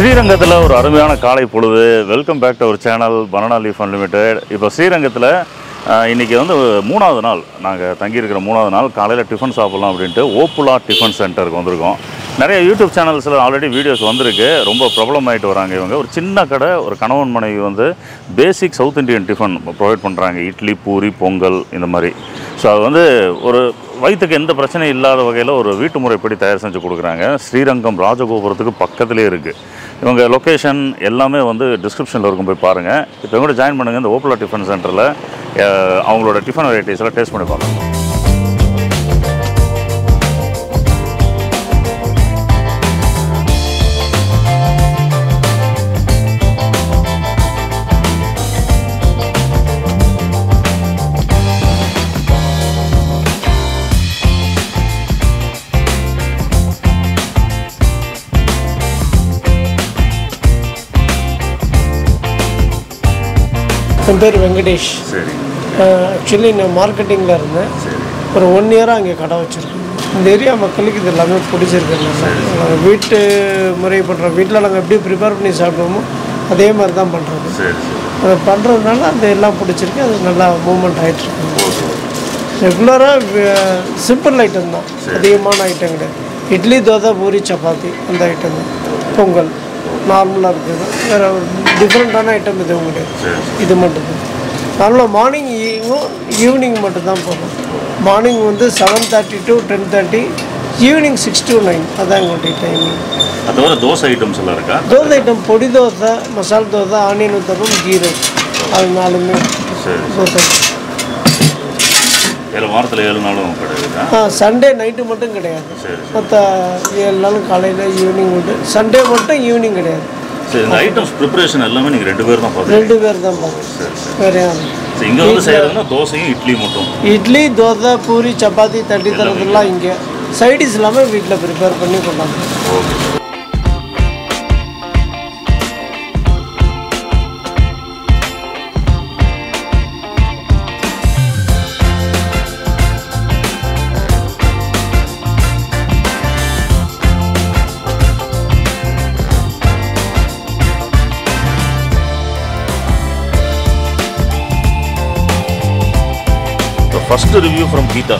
ஸ்ரீரங்கத்தில் ஒரு அருமையான காலை பொழுது welcome back to our channel banana leaf unlimited இப்போ ஸ்ரீரங்கத்தில் அஹ், இன்னைக்கு வந்து மூணாவது நாள் நாங்கள் தங்கியிருக்கிற மூணாவது நாள் காலையில் டிஃபன் சாப்பிட்லாம் அப்படின்ட்டு ஓப்புலா டிஃபன் சென்டருக்கு வந்திருக்கோம் நிறைய யூடியூப் சேனல்ஸில் ஆல்ரெடி வீடியோஸ் வந்திருக்கு ரொம்ப பிரபலமாயிட்டு வராங்க இவங்க ஒரு சின்ன கடை ஒரு கணவன் மனைவி வந்து basic south Indian tiffin provide பண்ணுறாங்க இட்லி பூரி பொங்கல் இந்த மாதிரி ஸோ அது வந்து ஒரு வயிற்றுக்கு எந்த பிரச்சனையும் இல்லாத வகையில் ஒரு வீட்டு முறைப்படி தயார் செஞ்சு கொடுக்குறாங்க ஸ்ரீரங்கம் ராஜகோபுரத்துக்கு பக்கத்துலேயே இருக்குது இவங்க லொக்கேஷன் எல்லாமே வந்து டிஸ்கிரிப்ஷனில் இருக்கும் போய் பாருங்கள் இப்போ இவங்க ஜாயின் பண்ணுங்கள் இந்த ஓப்பலா டிஃபன் சென்டரில் அவங்களோட டிஃபன் வெரைட்டிஸ்லாம் டேஸ்ட் பண்ணி பார்க்கலாம் என் பேர் வெங்கடேஷ் சரி ஆக்சுவலி நான் மார்க்கெட்டிங்கில் இருந்தேன் ஒரு ஒன் இயராக அங்கே கடை வச்சுருக்கேன் இந்த ஏரியா மக்களுக்கு இது எல்லாமே பிடிச்சிருக்கு நாங்கள் வீட்டு முறை பண்ணுறோம் வீட்டில் நாங்கள் எப்படி ப்ரிப்பேர் பண்ணி சாப்பிடுவோமோ அதே மாதிரி தான் பண்ணுறது சரி சரி அதை பண்ணுறதுனால அது எல்லாம் பிடிச்சிருக்கு அது நல்லா மூவ்மெண்ட் ஆகிட்டுருக்கு ரெகுலராக சிம்பிள் ஐட்டம் தான் அதிகமான ஐட்டம் கிடையாது இட்லி தோசை பூரி சப்பாத்தி அந்த ஐட்டம் தான் பொங்கல் நார்மலாக இருக்குது வேறு டிஃப்ரெண்ட்டான ஐட்டம் எதுவும் கிடையாது இது மட்டும் தான் நார்மலாக மார்னிங் ஈவினிங் மட்டும் தான் போகும் மார்னிங் வந்து seven thirty to ten thirty evening six to nine அதான் எங்களுடைய டைமிங் அது தவிர தோசை ஐட்டம்ஸ் எல்லாம் இருக்கா தோசை ஐட்டம் பொடி dosa masala dosa onion uttapam ghee rice அது நாலுமே சரி தோசை ஏழு வாரத்தில் ஏழு நாளும் கிடையாதுக்கா ஆ சண்டே நைட்டு மட்டும் கிடையாது சரி மற்ற ஏழு நாளும் காலையில் ஈவினிங் உண்டு சண்டே மட்டும் ஈவினிங் கிடையாது சரி இந்த ஐட்டம்ஸ் ப்ரிப்பரேஷன் எல்லாமே நீங்கள் ரெண்டு பேர் தான் பார்த்துருக்கீங்க ரெண்டு பேர் தான் பார்க்கணும் வேறு யாரும் சரி இங்கே வந்து செய்கிறதுனா தோசையும் இட்லி மட்டும் இட்லி தோசை பூரி சப்பாத்தி தட்டி தரதெல்லாம் இங்கே சைடிஸ் இல்லாமல் வீட்டில் ப்ரிப்பேர் பண்ணி கொண்டாங்க okay first review from Geetha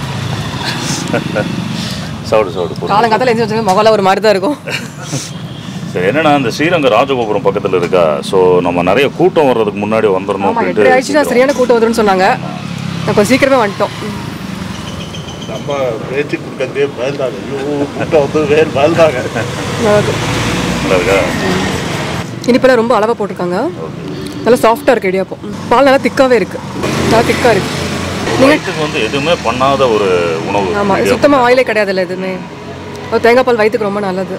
சாப்பிடு சாப்பிடு போதும். காலங்காத்தால எந்த வச்சுங்க முகலாம் ஒரு மாதிரி தான் இருக்கும் சரி என்னன்னா இந்த ஸ்ரீரங்க ராஜகோபுரம் பக்கத்தில் இருக்கா ஸோ நம்ம நிறைய கூட்டம் வர்றதுக்கு முன்னாடி வந்துடணும் ஆமா எட்டு ஆயிடுச்சுன்னா அப்படின்ட்டு சரியான கூட்டம் வருதுன்னு சொன்னாங்க நான் கொஞ்சம் சீக்கிரமே வந்துட்டோம் நம்ம பேச்சு கொடுக்கறதே பயந்தாங்க ஐயோ கூட்டம் வந்து வேறு பயந்தாங்க நல்லா இருக்கா இனிப்பெல்லாம் ரொம்ப அளவாக போட்டிருக்காங்க நல்லா சாஃப்டாக இருக்கு இடியாப்பம் பால் நல்லா திக்காவே இருக்கு நல்லா திக்காக இருக்கு வயிற்றுக்கு வந்து எதுவுமே பண்ணாத ஒரு உணவு ஆமாம் இடியாப்பம். சுத்தமாக ஆயிலே கிடையாதுல்ல எதுவுமே அது தேங்காய் பால் வயிற்றுக்கு ரொம்ப நல்லது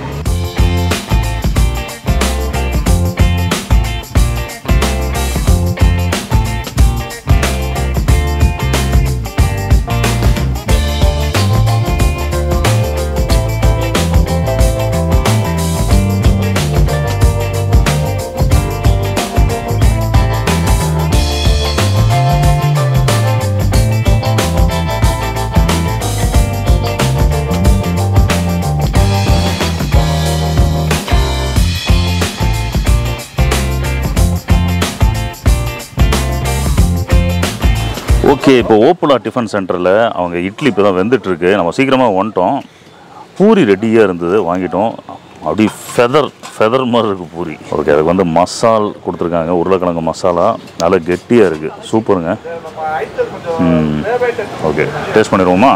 ஓகே இப்போ ஓப்புலா டிஃபன் சென்டரில் அவங்க இட்லி இப்போ தான் வெந்துட்டுருக்கு நம்ம சீக்கிரமாக வந்துட்டோம் பூரி ரெடியாக இருந்தது வாங்கிட்டோம் அப்படி ஃபெதர் ஃபெதர் மாதிரி இருக்குது பூரி ஓகே அதுக்கு வந்து மசால் கொடுத்துருக்காங்க உருளைக்கிழங்கு மசாலா நல்லா கெட்டியாக இருக்குது சூப்பருங்க ம் ஓகே டேஸ்ட் பண்ணிடுவோமா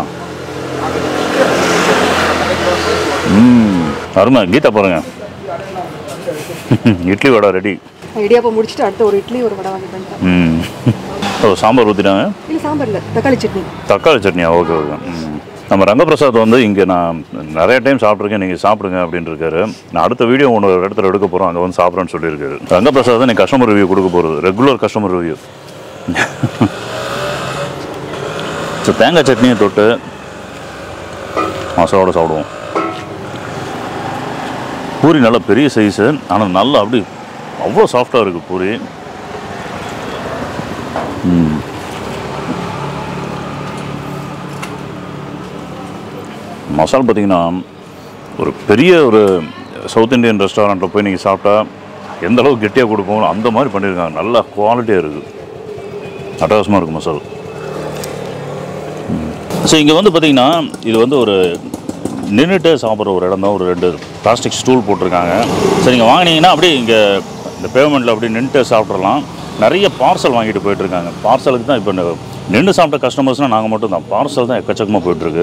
ம் அருமை கீதா பாருங்க இட்லி வடை ரெடி இடியாப்பம் முடிச்சுட்டு அடுத்து ஒரு இட்லி ஒரு வடை வாங்கிட்டு வந்துட்டேன் ம் ஓ சாம்பார் ஊற்றிட்டாங்க இல்லை சாம்பார் இல்லை தக்காளி சட்னி தக்காளி சட்னியா ஓகே ஓகே ம். நம்ம ரங்கபிரசாத் வந்து இங்கே நான் நிறைய டைம் சாப்பிட்ருக்கேன் நீங்கள் சாப்பிடுங்க அப்படின்னு இருக்காரு நான் அடுத்த வீடியோ ஒன்று ஒரு இடத்துல எடுக்க போகிறோம் அங்கே வந்து சாப்பிட்றேன்னு சொல்லியிருக்காரு ரங்கபிரசாத் தான் நீ கஸ்டமர் ரிவ்யூ கொடுக்க போகிறது ரெகுலர் கஸ்டமர் ரிவ்யூ ஸோ தேங்காய் சட்னியை தொட்டு மசாலோட சாப்பிடுவோம் பூரி நல்லா பெரிய சைஸு ஆனால் நல்லா அப்படி அவ்வளோ சாஃப்டாக இருக்குது பூரி ம் மசால் பார்த்தீங்கன்னா ஒரு பெரிய ஒரு சவுத் இந்தியன் ரெஸ்டாரண்ட்டில் போய் நீங்கள் சாப்பிட்டா எந்த அளவுக்கு கெட்டியாக கொடுக்கும் அந்த மாதிரி பண்ணியிருக்காங்க நல்லா குவாலிட்டியாக இருக்குது அட்டகாசமாக இருக்குது மசாலா ஸோ இங்கே வந்து பார்த்தீங்கன்னா இது வந்து ஒரு நின்றுட்டு சாப்பிட்ற ஒரு இடம் தான் ஒரு ரெண்டு பிளாஸ்டிக் ஸ்டூல் போட்டிருக்காங்க சரி நீங்கள் வாங்கினீங்கன்னா அப்படியே இங்கே இந்த பேமெண்ட்டில் அப்படியே நின்றுட்டு சாப்பிட்றலாம் நிறைய பார்சல் வாங்கிட்டு போயிட்டுருக்காங்க பார்சலுக்கு தான் இப்போ நின்று சாப்பிட்ட கஸ்டமர்ஸ்னால் நாங்கள் மட்டும் தான் பார்சல் தான் எக்கச்சக்கமாக போயிட்டுருக்கு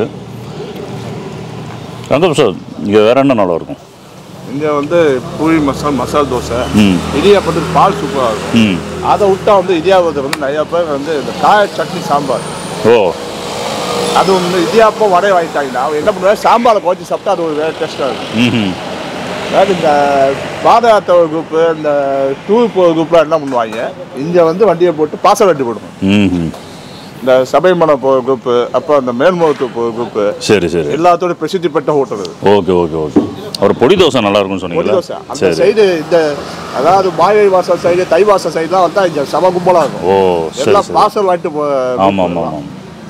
ரங்கம் சார் இங்கே வேறு என்ன நல்லா இருக்கும் இங்கே வந்து பூரி மசால் மசால் தோசை ம் இடியாப்பத்துக்கு பால் சூப்பராக இருக்கும் ம் அதை விட்டா வந்து இடியாப்பத்தை வந்து நிறைய பேர் வந்து இந்த காய சட்னி சாம்பார் ஓ அது வந்து இடியாப்பம் வடை வாங்கிட்டாங்கன்னா அவங்க என்ன பண்ணுவாங்க சாம்பாரை குழச்சி சாப்பிட்டா அது ஒரு வேறு டேஸ்ட்டாக இருக்கும் ம் அதாவது இந்த பாதயாத்திரை குரூப்பு இந்த டூர் போகிற குரூப்லாம் என்ன பண்ணுவாங்க இங்கே வந்து வண்டியை போட்டு பாச வண்டி போடுவோம் ம் இந்த சபைமலை போகிற குரூப்பு அப்புறம் இந்த மேல்முகத்து போகிற குரூப்பு சரி சரி எல்லாத்தோட பிரசித்தி பெற்ற ஹோட்டல் இது ஓகே ஓகே ஓகே ஒரு பொடி தோசை நல்லா இருக்கும்னு பொடி சொன்னீங்களா தோசை அந்த சரி சைடு இந்த அதாவது மாயை வாசல் சைடு தை வாசல் சைடுலாம் வந்தால் இங்கே சம கும்பலாக இருக்கும் ஓ சரி எல்லாம் சரி பார்சல் வாங்கிட்டு போ ஆமாம் ஆமாம் ஆமாம்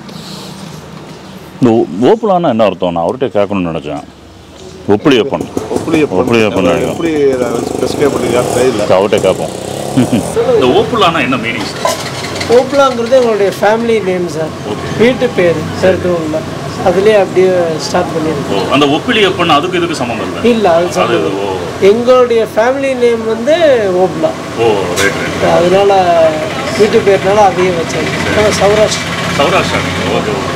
இந்த ஓ- ஓப்புலான்னா என்ன அர்த்தம் நான் அவர்கிட்ட கேட்கணும்னு நினச்சேன் ஒப்புளியப்பன் ஒப்புளி ஒப்புளியப்பன் நினைக்கிறேன். எப்படி ஸ்பெசிஃபை பண்ணிருக்காங்க தெரியல அவர்கிட்ட கேட்போம் இந்த ஓப்புலான்னா என்ன மீனிங் ஓப்லாங்கிறது எங்களுடைய ஃபேமிலி நேம் சார் வீட்டு பேர் செருத்தூரில் அதுலேயே அப்படியே ஸ்டார்ட் பண்ணியிருக்கோம் ஓ அந்த ஒப்பிலியப்பன் அதுக்கு இதுக்கு சம்மந்தம் இல்லை இல்லை அது அது சொல்லுது ஓ எங்களுடைய ஃபேமிலி நேம் வந்து ஓப்லா ஓ ரைட் ரைட் அதனால வீட்டு பேர்னால அதையே வச்சாங்க Saurashtra Saurashtra okay okay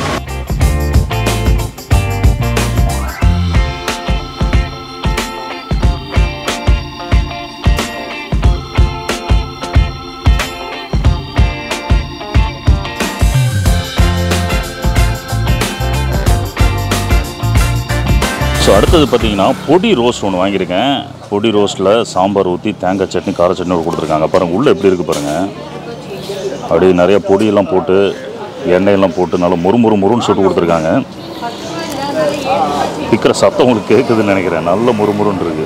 so அடுத்தது பார்த்தீங்கன்னா பொடி ரோஸ்ட் ஒன்று வாங்கியிருக்கேன் பொடி ரோஸ்ட்டில் சாம்பார் ஊற்றி தேங்காய் சட்னி கார சட்னி ஒரு கொடுத்துருக்காங்க பாருங்கள் உள்ளே எப்படி இருக்குது பாருங்கள் அப்படியே நிறைய பொடியெல்லாம் போட்டு எண்ணெயெல்லாம் போட்டு நல்லா முறு முறு முறுன்னு சுட்டு கொடுத்துருக்காங்க பிக்கிற சத்தம் உங்களுக்கு கேட்குதுன்னு நினைக்கிறேன் நல்ல முறுமுறுன்னு இருக்கு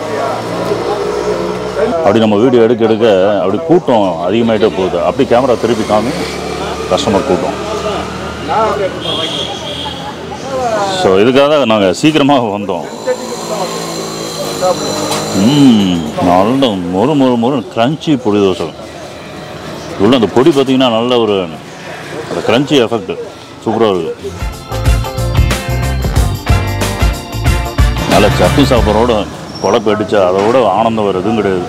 அப்படி நம்ம வீடியோ எடுக்க எடுக்க அப்படி கூட்டம் அதிகமாகிட்டே போகுது அப்படி கேமரா திருப்பி காமி கஸ்டமர் கூட்டம் ஸோ இதுக்காக நாங்கள் சீக்கிரமாக வந்தோம் ம் நல்ல மொறு மொறு மொறு கிரன்ச்சி பொடி தோசை உள்ள அந்த பொடி பார்த்தீங்கன்னா நல்ல ஒரு அந்த கிரன்ச்சி எஃபெக்ட் சூப்பராக இருக்குது நல்ல சட்னி சாப்பாடோட குழப்ப அடிச்சா அதை விட ஆனந்தம் வேறு எதுவும் கிடையாது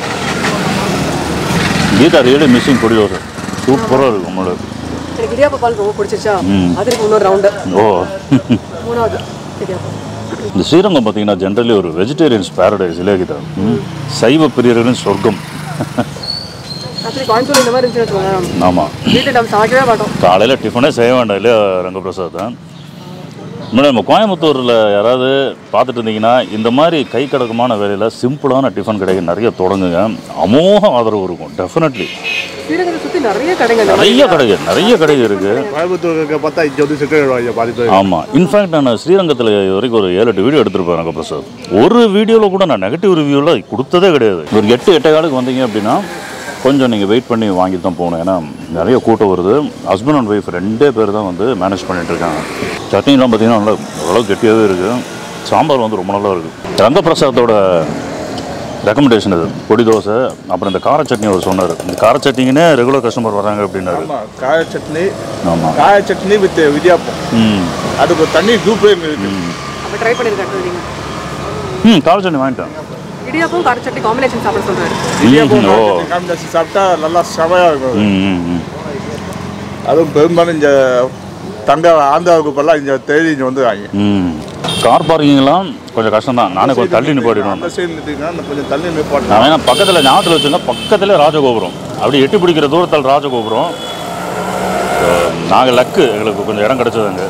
கீதா ரியலி மிஸ்ஸிங் பொடி தோசை சூப்பராக இருக்கும் நம்மளுக்கு எனக்கு இடியாப்ப பால் ரொம்ப பிடிச்சிருச்சா ம். அதுக்கு இன்னொரு ரவுண்டு ஓ மூணாவது இடியாப்பம் இந்த ஸ்ரீரங்கம் பார்த்தீங்கன்னா ஜென்ரலி ஒரு வெஜிடேரியன்ஸ் பேரடைஸ் இல்லையா கீதா ம். சைவ பிரியர்களின் சொர்க்கம் ஆக்சுவலி கோயம்புத்தூர் இந்த மாதிரி இருந்துச்சுன்னு வச்சுக்கோங்களேன் ஆமாம் வீட்டில் நம்ம சமைக்கவே மாட்டோம் காலையில் டிஃபனே செய்ய வேண்டாம் இல்லையா ரங்கபிரசாத் முன்னாடி நம்ம கோயம்புத்தூரில் யாராவது பார்த்துட்டு இருந்தீங்கன்னா இந்த மாதிரி கை கடக்கமான வேலையில் சிம்பிளான டிஃபன் கடைகள் நிறைய தொடங்குங்க அமோக ஆதரவு இருக்கும் டெஃபினெட்லி ஸ்ரீரங்கத்தை சுற்றி நிறைய கடைங்க இந்த மாதிரி. நிறைய கடைகள் நிறைய கடைகள் இருக்குது கோயம்புத்தூருக்கு பார்த்தா இங்கே வந்து செட்டில் ஆயிடுவாங்க பாதி பேர் ஆமாம் இன்ஃபேக்ட் நான் ஸ்ரீரங்கத்தில் இது வரைக்கும் ஒரு ஏழு எட்டு வீடியோ எடுத்திருப்பேன் ரங்கபிரசாத் ஒரு வீடியோவில் கூட நான் நெகட்டிவ் ரிவ்யூவில் கொடுத்ததே கிடையாது ஒரு எட்டு எட்டு காலுக்கு வந்தீங்க அப்படின்னா கொஞ்சம் நீங்கள் வெயிட் பண்ணி வாங்கி தான் போகணும் ஏன்னா நிறைய கூட்டம் வருது ஹஸ்பண்ட் அண்ட் ஒய்ஃப் ரெண்டே பேர் தான் வந்து மேனேஜ் பண்ணிட்டு இருக்காங்க சட்னிலாம் பார்த்தீங்கன்னா நல்லா ஓரளவு கெட்டியாகவே இருக்குது சாம்பார் வந்து ரொம்ப நல்லா இருக்குது ரங்கபிரசாத்தோட ரெக்கமெண்டேஷன் இது பொடி தோசை அப்புறம் இந்த கார சட்னி அவர் சொன்னார் இந்த கார சட்னிங்கன்னே ரெகுலர் கஸ்டமர் வராங்க அப்படின்னாரு ஆமாம் காய சட்னி ஆமாம் காய சட்னி வித் இடியாப்பம் ம் அதுக்கு தண்ணி குரூப்பே இருக்கு அப்போ ட்ரை பண்ணியிருக்கேன் நீங்கள் ம் கார சட்னி வாங்கிட்டேன் இடியாப்பம் காரச்சட்டி காம்பினேஷன் சாப்பிட சொல்கிறாரு இடியாப்பம் ஓ காம்பினேஷன் சாப்பிட்டா நல்லா செமையாக இருக்கும் ம் ம் ம் அதுவும் பெரும்பாலும் இந்த தங்க ஆந்திராவுக்கு இப்பெல்லாம் இங்கே தேடி இங்கே வந்து வாங்கி ம் கார் பார்க்கிங்லாம் கொஞ்சம் கஷ்டம் தான் நானே கொஞ்சம் தள்ளி நிப்பாட்டிடுவேன் அந்த சைடு நிறுத்திங்கன்னா கொஞ்சம் தள்ளி நிப்பாட்டினா நான் வேணா பக்கத்தில் ஞாபகத்தில் வச்சுங்க பக்கத்தில் ராஜகோபுரம் அப்படி எட்டி பிடிக்கிற தூரத்தில் ராஜகோபுரம் நாங்கள் லக்கு எங்களுக்கு கொஞ்சம் இடம் கிடச்சது அங்கே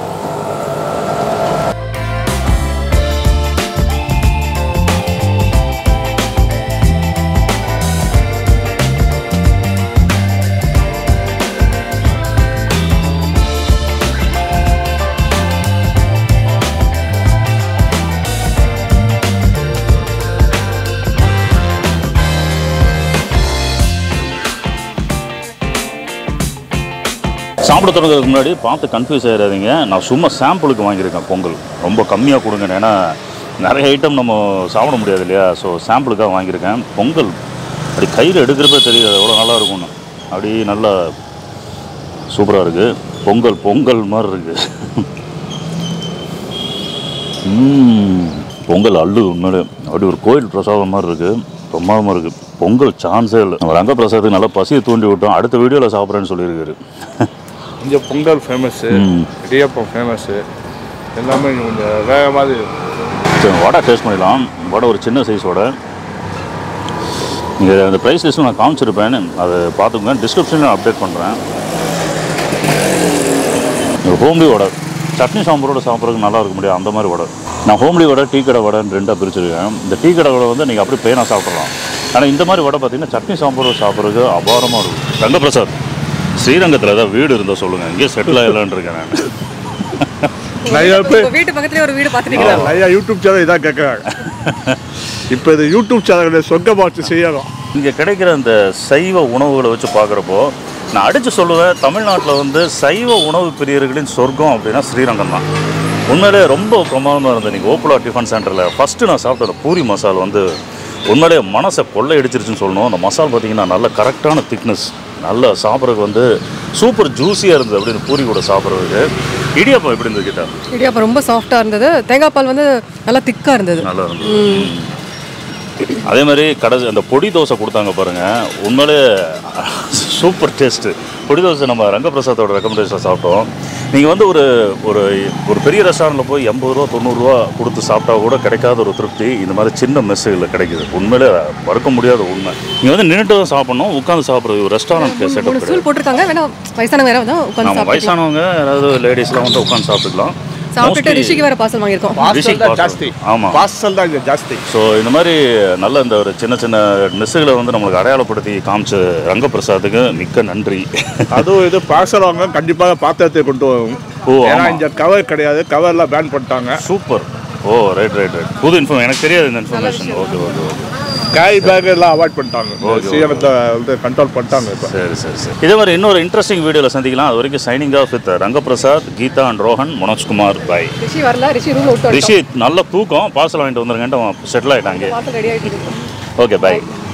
சாப்பிட தொடங்குறதுக்கு முன்னாடி பார்த்து கன்ஃபியூஸ் ஆகிடாதீங்க நான் சும்மா சாம்பிளுக்கு வாங்கியிருக்கேன் பொங்கல் ரொம்ப கம்மியாக கொடுங்க ஏன்னா நிறைய ஐட்டம் நம்ம சாப்பிட முடியாது இல்லையா ஸோ சாம்பிளுக்காக வாங்கியிருக்கேன் பொங்கல் அப்படி கையில் எடுக்கிறப்ப தெரியுது அது எவ்வளோ நல்லா இருக்கும்னு அப்படி நல்லா சூப்பராக இருக்குது பொங்கல் பொங்கல் மாதிரி இருக்குது ம், பொங்கல் அள்ளு உண்மையிலே அப்படி ஒரு கோயில் பிரசாதம் மாதிரி இருக்குது பிரமாதமாக இருக்குது பொங்கல் சான்ஸே இல்லை நம்ம ரங்க பிரசாதத்துக்கு நல்லா பசியை தூண்டி விட்டோம் அடுத்த வீடியோவில் சாப்பிட்றேன்னு சொல்லியிருக்காரு இங்கே பொங்கல் ஃபேமஸ்ஸு ம். இடியப்பம் ஃபேமஸ்ஸு எல்லாமே இங்க கொஞ்சம் வேற மாதிரி சரி வடை டேஸ்ட் பண்ணிடலாம் வடை ஒரு சின்ன சைஸ் வடை நீங்கள் அந்த ப்ரைஸ் லிஸ்ட்டும் நான் காமிச்சிருப்பேன் அதை பார்த்துக்கோங்க டிஸ்கிரிப்ஷனில் அப்டேட் பண்ணுறேன் ஹோம்லி வடை சட்னி சாம்பாரோட சாப்பிட்றதுக்கு நல்லா இருக்க முடியாது அந்த மாதிரி வடை நான் ஹோம்லி வடை டீ கடை வடைன்னு ரெண்டாக பிரிச்சிருக்கேன் இந்த டீ கடை வடை வந்து நீங்கள் அப்படியே பேனாக சாப்பிட்றலாம் ஆனால் இந்த மாதிரி வடை பார்த்தீங்கன்னா சட்னி சாம்பாரோட சாப்பிட்றதுக்கு அபாரமாக இருக்கும் ரங்கப்பிரசாத் ஸ்ரீரங்கத்தில் ஏதாவது வீடு இருந்தால் சொல்லுங்கள் இங்கேயே செட்டில் ஆகலான்னு இருக்கேன் நான் நிறைய பேர் உங்க வீட்டு பக்கத்துலயே ஒரு வீடு பார்த்துட்டீங்களா நிறையா யூடியூப் சேனல் இதான் கேட்குறாங்க இப்போ இது யூடியூப் சேனல்களை சொர்க்கமாக வச்சு செய்யணும் இங்கே கிடைக்கிற இந்த சைவ உணவுகளை வச்சு பார்க்குறப்போ நான் அடித்து சொல்லுவேன் தமிழ்நாட்டில் வந்து சைவ உணவு பிரியர்களின் சொர்க்கம் அப்படின்னா ஸ்ரீரங்கம் தான் உண்மையிலே ரொம்ப பிரமாதமாக இருந்தது நீங்கள் ஓப்புலா டிஃபன் சென்டரில் ஃபஸ்ட்டு நான் சாப்பிட்ட அந்த பூரி மசால் வந்து உண்மையிலே மனசை கொள்ளை அடிச்சிருச்சுன்னு சொல்லணும் அந்த மசால் பார்த்தீங்கன்னா நல்ல கரெக்டான திக்னஸ் நல்ல சாப்பிட்றதுக்கு வந்து சூப்பர் ஜூஸியாக இருந்தது அப்படின்னு பூரி கூட சாப்பிட்றதுக்கு இடியாப்பம் எப்படி இருந்தது கிட்ட இடியாப்பம் ரொம்ப சாஃப்டாக இருந்தது தேங்காய் பால் வந்து நல்லா திக்காக இருந்தது நல்லா இருந்தது அதே மாதிரி கடை அந்த பொடி தோசை கொடுத்தாங்க பாருங்க உண்மையிலே சூப்பர் டேஸ்ட்டு பொடி தோசை நம்ம ரங்கப்பிரசாத்தோட ரெக்கமெண்டேஷன் சாப்பிட்டோம் நீங்கள் வந்து ஒரு ஒரு ஒரு பெரிய ரெஸ்டாரண்ட்டில் போய் எண்பது ரூபா தொண்ணூறுரூவா கொடுத்து சாப்பிட்டா கூட கிடைக்காத ஒரு திருப்தி இந்த மாதிரி சின்ன மெஸ்ஸுகளில் கிடைக்குது உண்மையிலே மறுக்க முடியாத உண்மை நீங்கள் வந்து நின்றுட்டு தான் சாப்பிடணும் உட்காந்து சாப்பிட்றது ஒரு ரெஸ்டாரண்ட் மூணு செட்டப் ஸ்டூல் போட்டிருக்காங்க வேணா வயசானவங்க வேற வந்து உட்காந்து நம்ம சாப்பிட்டு வயசானவங்க யாராவது லேடிஸ்லாம் வந்து உட்காந்து சாப்பிட்டுக்கலாம் சாப்பிட்டுட்டு Mostly ரிஷிக்கு வேற பார்சல் வாங்கியிருக்கோம் ரிஷிக் பார்சல் தான் பார்சல். ஜாஸ்தி ஆமா. பார்சல் தான் இங்கே ஜாஸ்தி ஸோ இந்த மாதிரி நல்ல இந்த ஒரு சின்ன சின்ன நெஸ்ஸுகளை வந்து நம்மளுக்கு அடையாளப்படுத்தி காமிச்ச ரங்கப்பிரசாத்துக்கு மிக்க நன்றி அதுவும் இது பார்சல் வாங்க கண்டிப்பாக பாத்திரத்தை கொண்டு வரும் ஓ, ஏன்னா ஆமா. இங்கே கவர் கிடையாது கவர்லாம் பேன் பண்ணிட்டாங்க super oh right right right புது இன்ஃபர்ம் எனக்கு தெரியாது இந்த information okay okay okay carry bag எல்லாம் அவாய்ட் பண்ணிட்டாங்க சீக்கிரத்தை வந்து கண்ட்ரோல் பண்ணிட்டாங்க இப்போ சரி சரி சரி இதே மாதிரி இன்னொரு இன்ட்ரெஸ்டிங் வீடியோவில் சந்திக்கலாம் அது வரைக்கும் signing off with Rangaprasad Geetha and Rohan Manojkumar bye Rishi வரல ரிஷி ரூம் விட்டு ரிஷி நல்ல தூக்கம் பார்சல் வாங்கிட்டு வந்துருங்கன்ட்டு அவன் செட்டில் ஆகிட்டாங்க பார்சல் ரெடி ஆகிட்டு இருக்கு ஓகே பாய்